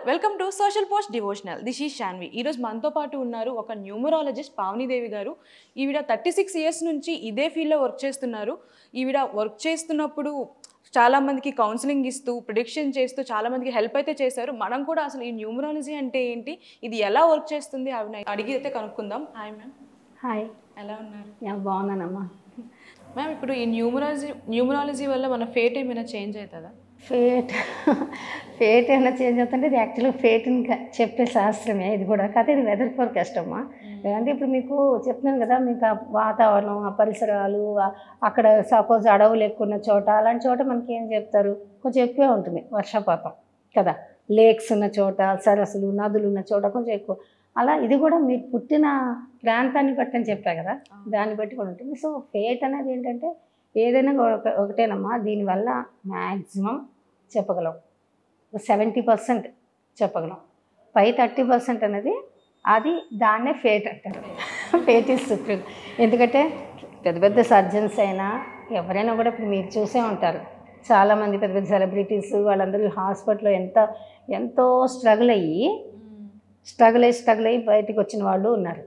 Welcome to social post devotional this ఈ శాన్వి ఈరోజు మనతో పాటు ఉన్నారు ఒక న్యూమరాలజిస్ట్ పావనీదేవి గారు ఈవిడ థర్టీ సిక్స్ ఇయర్స్ నుంచి ఇదే ఫీల్డ్లో వర్క్ చేస్తున్నారు ఈవిడ వర్క్ చేస్తున్నప్పుడు చాలా మందికి కౌన్సిలింగ్ ఇస్తూ ప్రిడిక్షన్ చేస్తూ చాలా మందికి హెల్ప్ అయితే చేశారు మనం కూడా అసలు ఈ న్యూమరాలజీ అంటే ఏంటి ఇది ఎలా వర్క్ చేస్తుంది ఆవిడ అడిగి అయితే కనుక్కుందాం హాయ్ మ్యామ్ హాయ్ ఎలా ఉన్నారు యా బాగున్నానమ్మా మ్యామ్ ఇప్పుడు ఈ న్యూమరాలజీ న్యూమరాలజీ వల్ల మన ఫేట్ ఏమైనా చేంజ్ అవుతుందా ఫేట్ ఫేట్ ఏమైనా చేంజ్ అవుతుంటే ఇది యాక్చువల్గా ఫేట్ని చెప్పే శాస్త్రమే ఇది కూడా కాకపోతే ఇది వెదర్ ఫోర్కాస్ట్ అమ్మా అంటే ఇప్పుడు మీకు చెప్తున్నాను కదా మీకు ఆ వాతావరణం ఆ పరిసరాలు ఆ- అక్కడ సపోజ్ అడవులు ఎక్కువ ఉన్న చోట అలాంటి చోట మనకి ఏం చెప్తారు కొంచెం ఎక్కువే ఉంటుంది వర్షపాతం కదా లేక్స్ ఉన్న చోట సరస్సులు నదులు ఉన్న చోట కొంచెం ఎక్కువ అలా ఇది కూడా మీరు పుట్టిన ప్రాంతాన్ని బట్టి అని చెప్పా కదా దాన్ని బట్టి కూడా ఉంటుంది సో ఫేట్ అనేది ఏంటంటే ఏదైనా ఒక ఒకటేనమ్మా దీనివల్ల మ్యాక్సిమం చెప్పగలం సెవెంటీ పర్సెంట్ చెప్పగలం పై థర్టీ పర్సెంట్ అనేది అది దాన్నే ఫేట్ అంటారు ఫేట్ ఈజ్ సుప్రీం ఎందుకంటే పెద్ద పెద్ద సర్జన్స్ అయినా ఎవరైనా కూడా ఇప్పుడు మీరు చూసే ఉంటారు చాలామంది పెద్ద పెద్ద సెలబ్రిటీస్ వాళ్ళందరూ హాస్పిటల్లో ఎంత ఎంతో స్ట్రగుల్ అయ్యి స్ట్రగుల్ అయ్యి స్ట్రగుల్ అయ్యి బయటికి వచ్చిన వాళ్ళు ఉన్నారు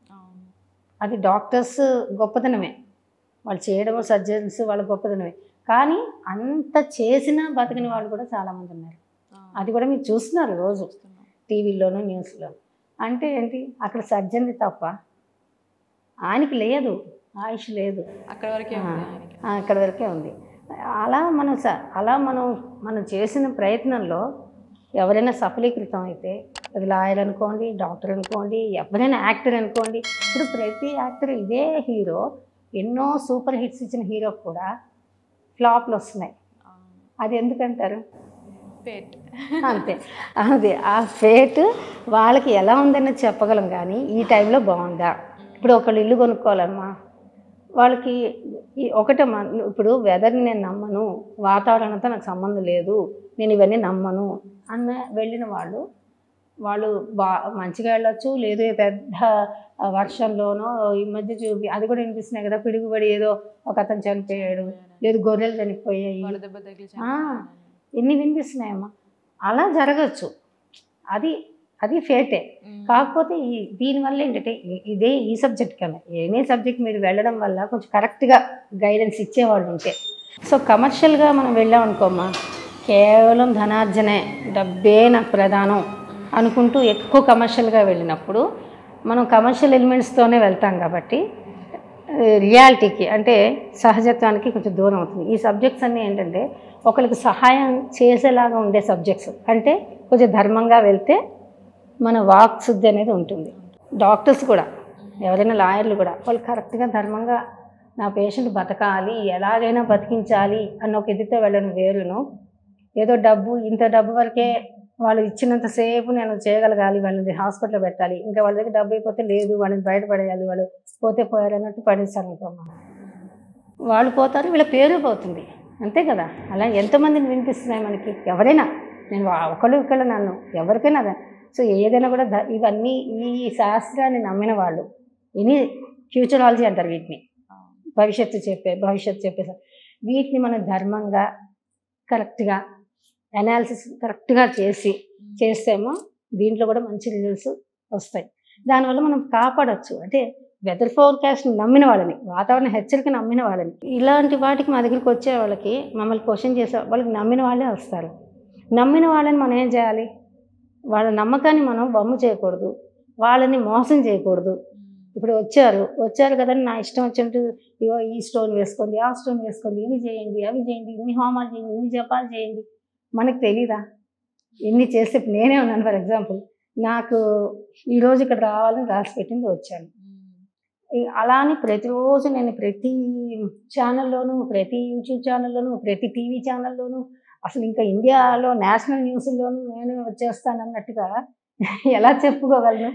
అది డాక్టర్స్ గొప్పతనమే వాళ్ళు చేయడం సర్జన్స్ వాళ్ళ గొప్పతనమే కానీ అంత చేసినా బతికిన వాళ్ళు కూడా చాలామంది ఉన్నారు అది కూడా మీరు చూస్తున్నారు రోజు టీవీలోను న్యూస్లో అంటే ఏంటి అక్కడ సర్జన్ది తప్ప ఆయనకి లేదు ఆయుష్ లేదు అక్కడ వరకే ఉంది ఆయనకి. ఆ, అక్కడ వరకే ఉంది అలా మనం స అలా మనం మనం చేసిన ప్రయత్నంలో ఎవరైనా సఫలీకృతం అయితే అది లాయర్ అనుకోండి డాక్టర్ అనుకోండి ఎవరైనా యాక్టర్ అనుకోండి ఇప్పుడు ప్రతి యాక్టర్ ఇదే హీరో ఎన్నో సూపర్ హిట్స్ ఇచ్చిన హీరో కూడా ఫ్లాప్లు వస్తున్నాయి అది ఎందుకంటారు ఫేట్ అంతే అదే ఆ ఫేట్ వాళ్ళకి ఎలా ఉందని చెప్పగలం కానీ ఈ టైంలో బాగుందా ఇప్పుడు ఒకళ్ళు ఇల్లు కొనుక్కోవాలమ్మా వాళ్ళకి ఈ ఒకటమ్మా ఇప్పుడు వెదర్ని నేను నమ్మను వాతావరణంతో నాకు సంబంధం లేదు నేను ఇవన్నీ నమ్మను అన్న వెళ్ళిన వాళ్ళు వాళ్ళు బా మంచిగా వెళ్ళొచ్చు లేదు ఏ పెద్ద వర్షంలోనో ఈ మధ్య చూపి అది కూడా వినిపిస్తున్నాయి కదా పిడుగుబడి ఏదో ఒక అతను చనిపోయాడు లేదు గొర్రెలు చనిపోయాయి వడ దెబ్బ తగిలి ఆ, ఎన్ని వినిపిస్తున్నాయమ్మా అలా జరగచ్చు అది అది ఫేటే కాకపోతే ఈ దీనివల్ల ఏంటంటే ఇ- ఇదే ఈ సబ్జెక్ట్ కన్నా ఎనీ సబ్జెక్ట్ మీరు వెళ్ళడం వల్ల కొంచెం కరెక్ట్గా గైడెన్స్ ఇచ్చేవాళ్ళు ఉంటే సో కమర్షియల్గా మనం వెళ్ళాం అనుకోమ్మా కేవలం ధనార్జనే డబ్బే నాకు ప్రధానం అనుకుంటూ ఎక్కువ కమర్షియల్గా వెళ్ళినప్పుడు మనం కమర్షియల్ ఎలిమెంట్స్తోనే వెళ్తాం కాబట్టి రియాలిటీకి అంటే సహజత్వానికి కొంచెం దూరం అవుతుంది ఈ సబ్జెక్ట్స్ అన్నీ ఏంటంటే ఒకరికి సహాయం చేసేలాగా ఉండే సబ్జెక్ట్స్ అంటే కొంచెం ధర్మంగా వెళ్తే మన వాక్ శుద్ధి అనేది ఉంటుంది డాక్టర్స్ కూడా ఎవరైనా లాయర్లు కూడా వాళ్ళు కరెక్ట్గా ధర్మంగా నా పేషెంట్ బతకాలి ఎలాగైనా బతికించాలి అన్న ఒక ఇదితో వెళ్ళడం వేరును ఏదో డబ్బు ఇంత డబ్బు వరకే వాళ్ళు ఇచ్చినంతసేపు నేను చేయగలగాలి వాళ్ళని హాస్పిటల్లో పెట్టాలి ఇంకా వాళ్ళ దగ్గర డబ్బు అయిపోతే లేదు వాళ్ళని బయటపడేయాలి వాళ్ళు పోతే పోయారు అన్నట్టు పడేస్తారు అనుకోమ్మా వాళ్ళు పోతారు వీళ్ళ పేరు పోతుంది అంతే కదా అలా ఎంతమందిని వినిపిస్తున్నాయి మనకి ఎవరైనా నేను వా- ఒకళ్ళు ఒకళ్ళు నన్ను ఎవరికైనా అదే సో ఏదైనా కూడా ద- ఇవన్నీ ఈ శాస్త్రాన్ని నమ్మిన వాళ్ళు ఎనీ ఫ్యూచరాలజీ అంటారు వీటిని భవిష్యత్తు చెప్పే భవిష్యత్తు చెప్పే సా- వీటిని మనం ధర్మంగా కరెక్ట్గా అనాలిసిస్ కరెక్ట్గా చేసి చేస్తేమో దీంట్లో కూడా మంచి రిజల్ట్స్ వస్తాయి దానివల్ల మనం కాపాడొచ్చు అంటే వెదర్ ఫోర్కాస్ట్ నమ్మిన వాళ్ళని వాతావరణ హెచ్చరిక నమ్మిన వాళ్ళని ఇలాంటి వాటికి మా దగ్గరికి వచ్చే వాళ్ళకి మమ్మల్ని క్వశ్చన్ చేసే వాళ్ళకి నమ్మిన వాళ్ళే వస్తారు నమ్మిన వాళ్ళని మనం ఏం చేయాలి వాళ్ళ నమ్మకాన్ని మనం బొమ్మ చేయకూడదు వాళ్ళని మోసం చేయకూడదు ఇప్పుడు వచ్చారు వచ్చారు కదని నా ఇష్టం వచ్చినట్టు ఇగో ఈ స్టోన్ వేసుకోండి ఆ స్టోన్ వేసుకోండి ఇవి చేయండి అవి చేయండి ఇన్ని హోమాలు చేయండి ఇన్ని జపాలు చేయండి మనకు తెలీదా ఎన్ని చేస్తే ఇప్పుడు నేనే ఉన్నాను ఫర్ ఎగ్జాంపుల్ నాకు ఈరోజు ఇక్కడ రావాలని రాసి పెట్టింది వచ్చాను ఈ- అలా అని ప్రతిరోజు నేను ప్రతి ఛానల్లోనూ ప్రతి యూట్యూబ్ ఛానల్లోనూ ప్రతి టీవీ ఛానల్లోనూ అసలు ఇంకా ఇండియాలో నేషనల్ న్యూస్లోనూ నేను వచ్చేస్తాను అన్నట్టుగా ఎలా చెప్పుకోగలను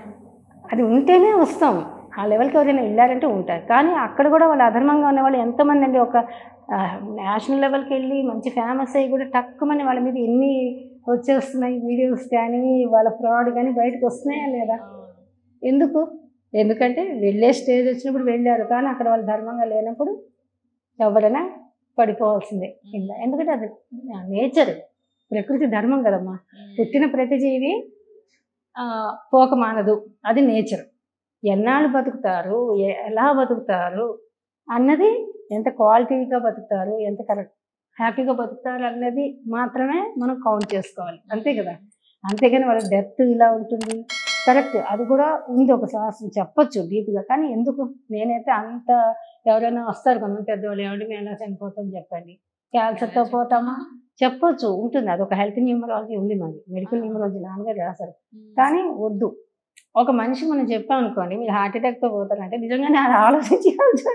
అది ఉంటేనే వస్తాం ఆ లెవెల్కి ఎవరైనా వెళ్ళారంటే ఉంటారు కానీ అక్కడ కూడా వాళ్ళు అధర్మంగా ఉన్న వాళ్ళు ఎంతమంది అండి ఒక నేషనల్ లెవెల్కి వెళ్ళి మంచి ఫేమస్ అయ్యి కూడా తక్కువని వాళ్ళ మీద ఎన్ని వచ్చేస్తున్నాయి వీడియోస్ కానీ వాళ్ళ ఫ్రాడ్ కానీ బయటకు వస్తున్నాయా లేదా ఎందుకు ఎందుకంటే వెళ్ళే స్టేజ్ వచ్చినప్పుడు వెళ్ళారు కానీ అక్కడ వాళ్ళు ధర్మంగా లేనప్పుడు ఎవరైనా పడిపోవాల్సిందే ఇలా ఎందుకంటే అది నేచర్ ప్రకృతి ధర్మం కదమ్మా పుట్టిన ప్రతి జీవి ఆ, పోక మానదు అది నేచర్ ఎన్నాళ్ళు బతుకుతారు ఎ- ఎలా బతుకుతారు అన్నది ఎంత క్వాలిటీగా బతుకుతారు ఎంత కరెక్ట్ హ్యాపీగా బతుకుతారు అన్నది మాత్రమే మనం కౌంట్ చేసుకోవాలి అంతే కదా అంతేగాని వాళ్ళ డెత్ ఇలా ఉంటుంది కరెక్ట్ అది కూడా ఉంది ఒక శాస్త్రం చెప్పొచ్చు డీప్గా కానీ ఎందుకు నేనైతే అంత ఎవరైనా వస్తారు కొంతమంది పెద్దవాళ్ళు ఎవరి మేము ఎలా చనిపోతాం చెప్పండి క్యాన్సర్తో పోతామా చెప్పొచ్చు ఉంటుంది అది ఒక హెల్త్ న్యూమరాలజీ ఉంది మరి మెడికల్ న్యూమరాలజీ నాన్నగారు రాశారు కానీ వద్దు ఒక మనిషి మనం చెప్పాం అనుకోండి మీరు హార్ట్ అటాక్తో పోతారంటే నిజంగానే అది ఆలోచించి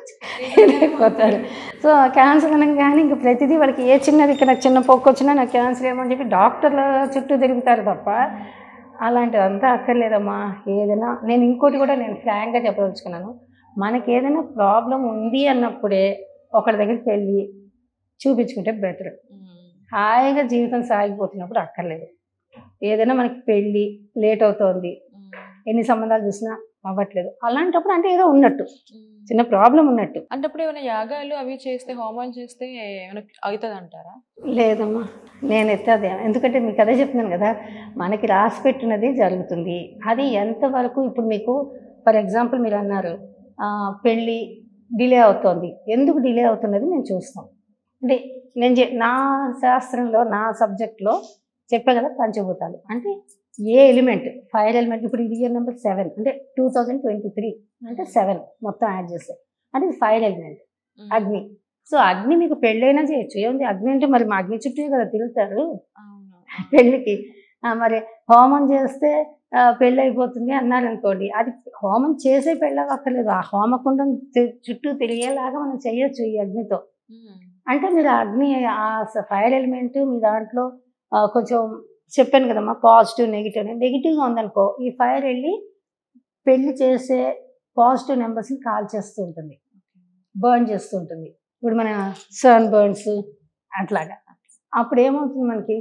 పోతారు సో క్యాన్సర్ అనగానే ఇంక ప్రతిదీ వాళ్ళకి ఏ చిన్నది ఇక్కడ చిన్న పొక్కు వచ్చినా నాకు క్యాన్సర్ ఏమో అని చెప్పి డాక్టర్ల చుట్టూ తిరుగుతారు తప్ప అలాంటిదంతా అక్కర్లేదమ్మా ఏదైనా నేను ఇంకోటి కూడా నేను ఫ్రాంక్గా చెప్పదలుచుకున్నాను మనకి ఏదైనా ప్రాబ్లం ఉంది అన్నప్పుడే ఒకరి దగ్గరికి వెళ్ళి చూపించుకుంటే బెటర్ హాయిగా జీవితం సాగిపోతున్నప్పుడు అక్కర్లేదు ఏదైనా మనకి పెళ్ళి లేట్ అవుతోంది ఎన్ని సంబంధాలు చూసినా అవ్వట్లేదు అలాంటప్పుడు అంటే ఏదో ఉన్నట్టు చిన్న ప్రాబ్లం ఉన్నట్టు అంటే అప్పుడు ఏమైనా యాగాలు అవి చేస్తే హోమాలు చేస్తే ఏమైనా అవుతుంది అంటారా లేదమ్మా నేనైతే అదే ఎందుకంటే మీకు అదే చెప్తున్నాను కదా మనకి రాసి పెట్టినది జరుగుతుంది అది ఎంతవరకు ఇప్పుడు మీకు ఫర్ ఎగ్జాంపుల్ మీరు అన్నారు ఆ, పెళ్ళి డిలే అవుతోంది ఎందుకు డిలే అవుతున్నది నేను చూస్తాం అంటే నేను చె- నా శాస్త్రంలో నా సబ్జెక్ట్లో చెప్పా కదా పంచభూతాలు అంటే ఏ ఎలిమెంట్ ఫైర్ ఎలిమెంట్ ఇప్పుడు ఇది ఇయర్ నెంబర్ సెవెన్ అంటే టూ థౌజండ్ ట్వంటీ త్రీ అంటే సెవెన్ మొత్తం యాడ్ చేస్తే అంటే ఇది ఫైర్ ఎలిమెంట్ అగ్ని సో అగ్ని మీకు పెళ్ళైనా చేయొచ్చు ఏముంది అగ్ని అంటే మరి మా అగ్ని చుట్టూ కదా తిరుగుతారు అవును పెళ్ళికి ఆ, మరి హోమం చేస్తే ఆ, పెళ్ళి అయిపోతుంది అన్నారు అనుకోండి అది హోమం చేసే పెళ్ళి అవ్వక్కర్లేదు ఆ హోమకుండం తి- చుట్టూ తిరిగేలాగా మనం చేయొచ్చు ఈ అగ్నితో అంటే మీరు ఆ అగ్ని ఆ ఫైర్ ఎలిమెంట్ మీ దాంట్లో ఆ, కొంచెం చెప్పాను కదమ్మా పాజిటివ్ నెగిటివ్ నెగిటివ్గా ఉందనుకో ఈ ఫైర్ వెళ్ళి పెళ్లి చేసే పాజిటివ్ నెంబర్స్ని కాల్ చేస్తూ ఉంటుంది బర్న్ చేస్తూ ఉంటుంది ఇప్పుడు మన సన్ బర్న్స్ అట్లాగా అప్పుడు ఏమవుతుంది మనకి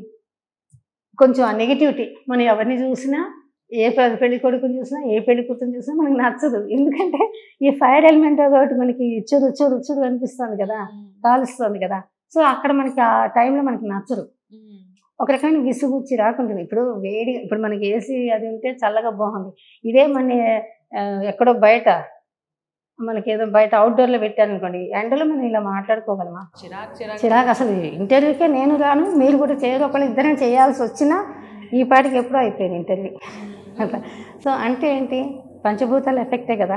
కొంచెం ఆ నెగిటివిటీ మనం ఎవరిని చూసినా ఏ పె- పెళ్లి కొడుకుని చూసినా ఏ పెళ్లి కూతురు చూసినా మనకి నచ్చదు ఎందుకంటే ఈ ఫైర్ ఎలిమెంట్ ఒకటి మనకి చురు చురు చురు అనిపిస్తుంది కదా కాలుస్తుంది కదా సో అక్కడ మనకి ఆ టైంలో మనకి నచ్చరు ఒక రకమైన విసుగు చిరాకు ఉంటుంది ఇప్పుడు వేడి ఇప్పుడు మనకి ఏసీ అది ఉంటే చల్లగా బాగుంది ఇదే మన ఆ, ఎక్కడో బయట మనకి ఏదో బయట అవుట్డోర్లో పెట్టారనుకోండి ఎండలో మనం ఇలా మాట్లాడుకోగలమా చిరాక్ చిరాక్ చిరాకు అసలు ఇంటర్వ్యూకే నేను రాను మీరు కూడా చేయరు ఒకళ్ళు ఇద్దరం చేయాల్సి వచ్చినా ఈ పాటికి ఎప్పుడో అయిపోయింది ఇంటర్వ్యూ అట్లా సో అంటే ఏంటి పంచభూతాల ఎఫెక్టే కదా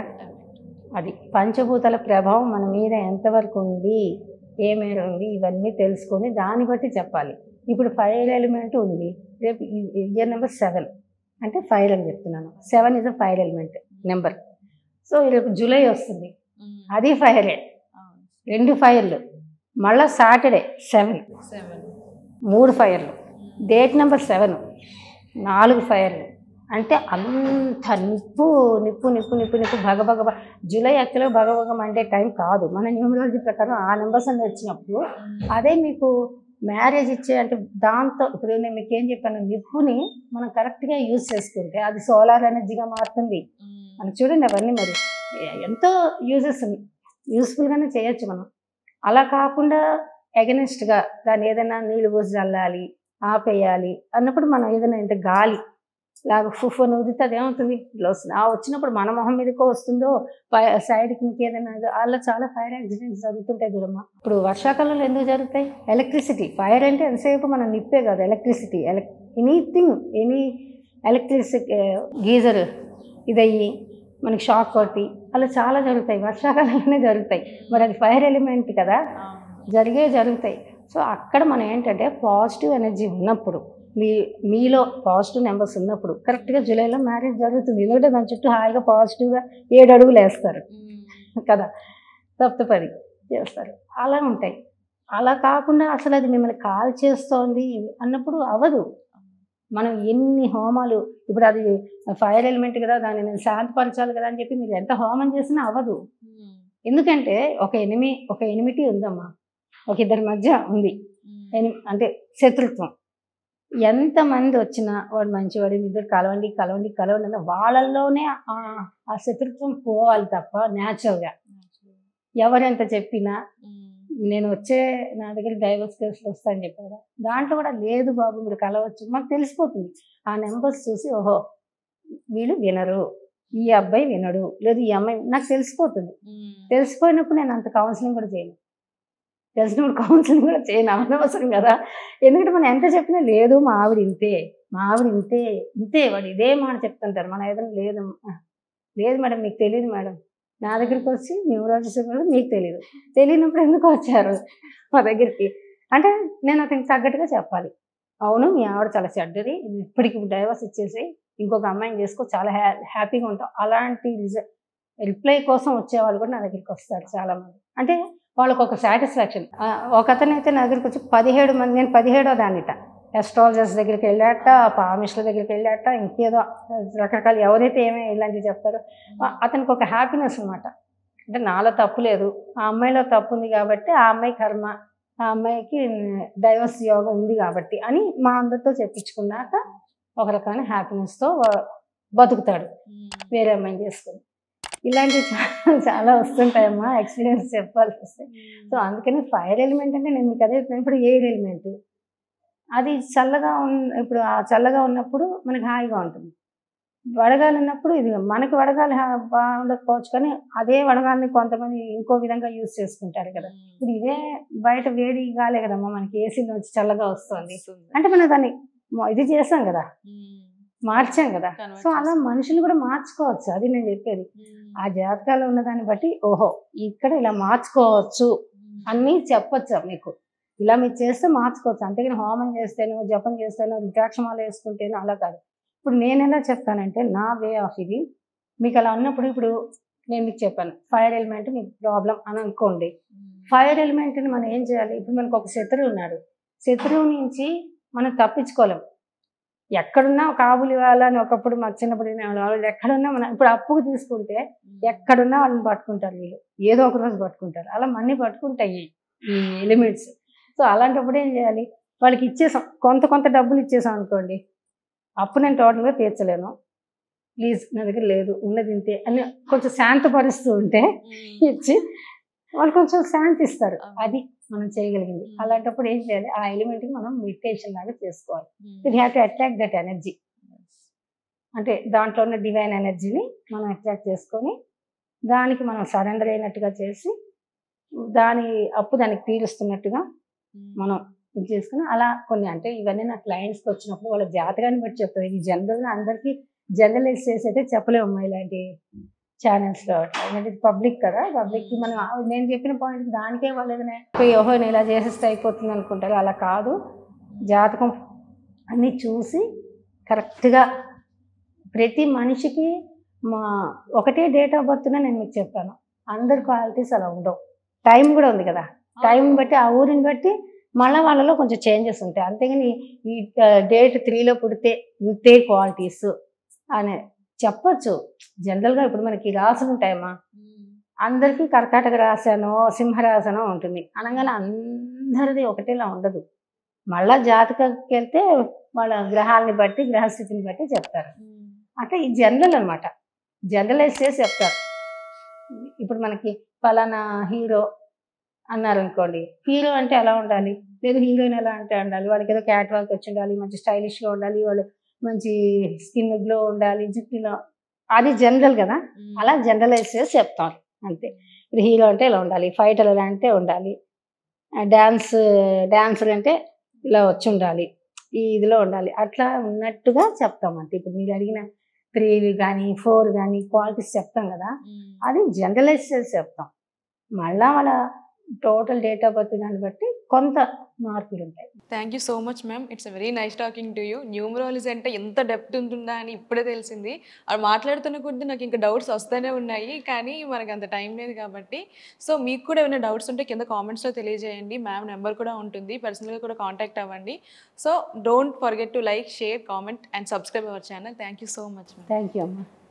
అది పంచభూతాల ప్రభావం మన మీద ఎంతవరకు ఉంది ఏ మేర ఉంది ఇవన్నీ తెలుసుకొని దాన్ని బట్టి చెప్పాలి ఇప్పుడు ఫైర్ ఎలిమెంట్ ఉంది రేపు ఇయర్ నెంబర్ సెవెన్ అంటే ఫైర్ అని చెప్తున్నాను seven is a fire element number so రేపు జూలై వస్తుంది అది ఫైరే రెండు ఫైర్లు మళ్ళా సాటర్డే సెవెన్ సెవెన్ మూడు ఫైర్లు డేట్ నెంబర్ సెవెన్ నాలుగు ఫైర్లు అంటే అంత నిప్పు నిప్పు నిప్పు నిప్పు నిప్పు భగ భగ భగ జూలై యాక్చువల్గా భగ భగ మండే టైం కాదు మన న్యూమరాలజీ ప్రకారం ఆ నెంబర్స్ అన్ని వచ్చినప్పుడు అదే మీకు మ్యారేజ్ ఇచ్చే అంటే దాంతో ఇప్పుడు నేను మీకు ఏం చెప్పాను నిప్పుని మనం కరెక్ట్గా యూజ్ చేసుకుంటే అది సోలార్ ఎనర్జీగా మారుతుంది మనం చూడండి అవన్నీ మరి ఎ- ఎంతో యూజెస్ యూస్ఫుల్గానే చేయొచ్చు మనం అలా కాకుండా ఎగనెస్ట్గా దాన్ని ఏదైనా నీళ్ళు పోసి చల్లాలి ఆపేయాలి అన్నప్పుడు మనం ఏదైనా ఇంత గాలి లాగా ఫుఫ్ అని ఊదితే అదేమవుతుంది ఇట్లా వస్తుంది ఆ వచ్చినప్పుడు మన మొహం మీదకో వస్తుందో పై- సైడ్కి ఇంకేదైనా ఏదో- అలా చాలా ఫైర్ యాక్సిడెంట్స్ జరుగుతుంటాయి చూడమ్మా ఇప్పుడు వర్షాకాలంలో ఎందుకు జరుగుతాయి ఎలక్ట్రిసిటీ ఫైర్ అంటే ఎంతసేపు మనం నిప్పే కాదు ఎలక్ట్రిసిటీ ఎలక్ ఎనీథింగ్ ఎనీ ఎలక్ట్రిసిటీ గీజర్ ఇదయ్యి మనకి షాక్ కొట్టి అలా చాలా జరుగుతాయి వర్షాకాలంలోనే జరుగుతాయి మరి అది ఫైర్ ఎలిమెంట్ కదా జరిగే జరుగుతాయి సో అక్కడ మనం ఏంటంటే పాజిటివ్ ఎనర్జీ ఉన్నప్పుడు మీ మీలో పాజిటివ్ నెంబర్స్ ఉన్నప్పుడు కరెక్ట్గా జూలైలో మ్యారేజ్ జరుగుతుంది ఎందుకంటే దాని చుట్టూ హాయిగా పాజిటివ్గా ఏడు అడుగులు వేస్తారు కదా సప్తపది చేస్తారు అలా ఉంటాయి అలా కాకుండా అసలు అది మిమ్మల్ని కాల్ చేస్తోంది అన్నప్పుడు అవ్వదు మనం ఎన్ని హోమాలు ఇప్పుడు అది ఫైర్ ఎలిమెంట్ కదా దాన్ని నేను శాంతపరచాలి కదా అని చెప్పి మీరు ఎంత హోమం చేసినా అవ్వదు ఎందుకంటే ఒక ఎనిమి ఒక ఎనిమిటీ ఉందమ్మా ఒక ఇద్దరి మధ్య ఉంది ఎని- అంటే శత్రుత్వం ఎంతమంది వచ్చినా వాడు మంచివాడు ఇద్దరు కలవండి కలవండి కలవండి అన్న వాళ్ళల్లోనే ఆ ఆ శత్రుత్వం పోవాలి తప్ప న్యాచురల్గా ఎవరెంత చెప్పినా నేను వచ్చే నా దగ్గర డైవర్స్ కేసులు వస్తాయని చెప్పారా దాంట్లో కూడా లేదు బాబు మీరు కలవచ్చు మాకు తెలిసిపోతుంది ఆ నెంబర్స్ చూసి ఓహో వీళ్ళు వినరు ఈ అబ్బాయి వినడు లేదు ఈ అమ్మాయి నాకు తెలిసిపోతుంది తెలిసిపోయినప్పుడు నేను అంత కౌన్సిలింగ్ కూడా చేయను తెలిసినప్పుడు కౌన్సిలింగ్ కూడా చేయను అనవసరం కదా ఎందుకంటే మనం ఎంత చెప్పినా లేదు మా ఆవిడ ఇంతే మా ఆవిడ ఇంతే ఇంతే వాడు ఇదే మాట చెప్తుంటారు మన ఏదైనా లేదు ఆ, లేదు మేడం మీకు తెలియదు మేడం నా దగ్గరికి వచ్చి న్యూరాలజిస్ట్ కూడా మీకు తెలియదు తెలియనప్పుడు ఎందుకు వచ్చారు మా దగ్గరికి అంటే నేను అతనికి తగ్గట్టుగా చెప్పాలి అవును మీ ఆవిడ చాలా చెడ్డది నువ్వు ఇప్పటికి డైవర్స్ ఇచ్చేసి ఇంకొక అమ్మాయిని చేసుకో చాలా హ్యా హ్యాపీగా ఉంటాం అలాంటి రిప్లై కోసం వచ్చేవాళ్ళు కూడా నా దగ్గరికి వస్తారు చాలా మంది అంటే వాళ్ళకి ఒక సాటిస్ఫాక్షన్ ఒక అతను అయితే నా దగ్గరికి వచ్చి పదిహేడు మంది నేను పదిహేడో దానిట ఎస్ట్రాలజర్స్ దగ్గరికి వెళ్ళాట పామిస్టుల దగ్గరికి వెళ్ళాట ఇంకేదో రకరకాల ఎవరైతే ఏమేమి ఇలాంటివి చెప్తారో ఆ- అతనికి ఒక హ్యాపీనెస్ అనమాట అంటే నాలో తప్పు లేదు ఆ అమ్మాయిలో తప్పు ఉంది కాబట్టి ఆ అమ్మాయి కర్మ ఆ అమ్మాయికి డైవర్స్ యోగం ఉంది కాబట్టి అని మా అందరితో చెప్పించుకున్నాక ఒక రకమైన హ్యాపీనెస్తో బతుకుతాడు వేరే అమ్మాయిని చేసుకుని ఇలాంటివి చాలా చాలా వస్తుంటాయమ్మా ఎక్స్పీరియన్స్ చెప్పాల్సి వస్తాయి సో అందుకని ఫైర్ ఎలిమెంట్ అంటే నేను మీకు అదే చెప్తాను. ఇప్పుడు ఎయిర్ ఎలిమెంట్ అది చల్లగా ఉన్న ఇప్పుడు ఆ చల్లగా ఉన్నప్పుడు మనకి హాయిగా ఉంటుంది వడగాలి ఉన్నప్పుడు ఇది మనకి వడగాలి హా- బాగుండకపోవచ్చు కానీ అదే వడగాలిని కొంతమంది ఇంకో విధంగా యూజ్ చేసుకుంటారు కదా ఇప్పుడు ఇదే బయట వేడి గాలే కదమ్మా మనకి ఏసీలో వచ్చి చల్లగా వస్తుంది అంటే మనం దాన్ని మొ- ఇది చేసాం కదా మార్చాం కదా Convert సో అలా మనుషులు కూడా మార్చుకోవచ్చు అది నేను చెప్పేది ఆ జాతకాలు ఉన్న దాన్ని బట్టి ఓహో ఇక్కడ ఇలా మార్చుకోవచ్చు అన్నీ చెప్పొచ్చు మీకు ఇలా మీరు చేస్తే మార్చుకోవచ్చు అంతేగాని హోమం చేస్తేనో జపం చేస్తేనో రుద్రాక్షమాల వేసుకుంటేనో అలా కాదు ఇప్పుడు నేను ఎలా చెప్తానంటే నా వే ఆఫ్ ఇది మీకు అలా ఉన్నప్పుడు ఇప్పుడు నేను మీకు చెప్పాను ఫైర్ ఎలిమెంట్ మీకు ప్రాబ్లం అని అనుకోండి ఫైర్ ఎలిమెంట్ని మనం ఏం చేయాలి ఇప్పుడు మనకు ఒక శత్రువు ఉన్నాడు శత్రువు నుంచి మనం తప్పించుకోలేం ఎక్కడున్నా ఒక ఆవులు ఇవ్వాలని ఒకప్పుడు మాకు చిన్నప్పుడు వినేవాళ్ళం. వాళ్ళు ఎక్కడున్నా మనం ఇప్పుడు అప్పుకు తీసుకుంటే ఎక్కడున్నా వాళ్ళని పట్టుకుంటారు వీళ్ళు ఏదో ఒక రోజు పట్టుకుంటారు అలా మన్ని పట్టుకుంటాయి ఈ ఎలిమెంట్స్ సో అలాంటప్పుడు ఏం చేయాలి వాళ్ళకి ఇచ్చేసాం కొంత కొంత డబ్బులు ఇచ్చేసాం అనుకోండి అప్పు నేను టోటల్గా తీర్చలేను ప్లీజ్ నా దగ్గర లేదు ఉన్నది ఇంతే అని కొంచెం శాంతపరుస్తూ ఉంటే ఇచ్చి వాళ్ళు కొంచెం శాంతి ఇస్తారు అది మనం చేయగలిగింది Mm. అలాంటప్పుడు ఏం చేయాలి ఆ ఎలిమెంట్కి మనం మెడిటేషన్ లాగా చేసుకోవాలి it have to attract that energy అంటే దాంట్లో ఉన్న డివైన్ ఎనర్జీని మనం అట్రాక్ట్ చేసుకొని దానికి మనం సరెండర్ అయినట్టుగా చేసి దాని అప్పు దానికి తీరుస్తున్నట్టుగా మనం ఇది చేసుకుని అలా కొన్ని అంటే ఇవన్నీ నా క్లయింట్స్కి వచ్చినప్పుడు వాళ్ళ జాతకాన్ని బట్టి చెప్తారు ఇది జనరల్గా అందరికీ జనరలైజ్ చేసి అయితే చెప్పలేము అమ్మా ఇలాంటి ఛానల్స్లో ఎందుకంటే ఇది పబ్లిక్ కదా పబ్లిక్కి మనం ఆ- నేను చెప్పిన పాయింట్ దానికే వాళ్ళు ఏదైనా పోయి ఓహో నేను ఇలా చేసేస్తే అయిపోతుంది అనుకుంటారు అలా కాదు జాతకం అన్నీ చూసి కరెక్ట్గా ప్రతి మనిషికి మా ఒకటే డేట్ ఆఫ్ బర్త్నే నేను మీకు చెప్పాను అందరి క్వాలిటీస్ అలా ఉండవు టైం కూడా ఉంది కదా టైం బట్టి ఆ ఊరిని బట్టి మళ్ళీ వాళ్ళలో కొంచెం చేంజెస్ ఉంటాయి అంతేగాని ఈ డేట్ త్రీలో పుడితే ఇంతే క్వాలిటీస్ అని చెప్పొచ్చు జనరల్గా ఇప్పుడు మనకి రాసులు ఉంటాయమ్మా అందరికీ కర్కాటక రాశానో సింహరాశనో ఉంటుంది అనగానే అందరిది ఒకటేలా ఉండదు మళ్ళా జాతకకి వెళ్తే వాళ్ళ గ్రహాలని బట్టి గ్రహస్థితిని బట్టి చెప్తారు అంటే ఈ జనరల్ అనమాట జనరలైజ్ చేసి చెప్తారు ఇప్పుడు మనకి ఫలానా హీరో అన్నారనుకోండి హీరో అంటే ఎలా ఉండాలి లేదు హీరోయిన్ ఎలా అంటే ఉండాలి వాళ్ళకి ఏదో క్యాట్ వాక్ వచ్చి ఉండాలి మంచి స్టైలిష్గా ఉండాలి వాళ్ళు మంచి స్కిన్ గ్లో ఉండాలి జుట్టులో అది జనరల్ కదా అలా జనరలైజ్ చేసి చెప్తారు అంతే ఇప్పుడు హీరో అంటే ఇలా ఉండాలి ఫైటర్ ఎలా అంటే ఉండాలి డ్యాన్స్ డాన్సర్ అంటే ఇలా వచ్చి ఉండాలి ఈ ఇదిలో ఉండాలి అట్లా ఉన్నట్టుగా చెప్తాం అంతే ఇప్పుడు మీరు అడిగిన త్రీ కానీ ఫోర్ కానీ క్వాలిటీస్ చెప్తాం కదా అది జనరలైజ్ చేసి చెప్తాం మళ్ళా వాళ్ళ టోటల్ డేట్ ఆఫ్ బర్త్ దాన్ని బట్టి కొంత మార్పులు ఉంటాయి thank you so much ma'am it's very nice talking to you numerology అంటే ఎంత డెప్త్ ఉంటుందా అని ఇప్పుడే తెలిసింది అది మాట్లాడుతున్న కొద్దీ నాకు ఇంకా డౌట్స్ వస్తూనే ఉన్నాయి కానీ మనకి అంత టైం లేదు కాబట్టి సో మీకు కూడా ఏమైనా డౌట్స్ ఉంటే కింద కామెంట్స్లో తెలియజేయండి మ్యామ్ నెంబర్ కూడా ఉంటుంది పర్సనల్గా కూడా కాంటాక్ట్ అవ్వండి so don't forget to like share comment and subscribe our channel thank you so much ma'am thank you అమ్మా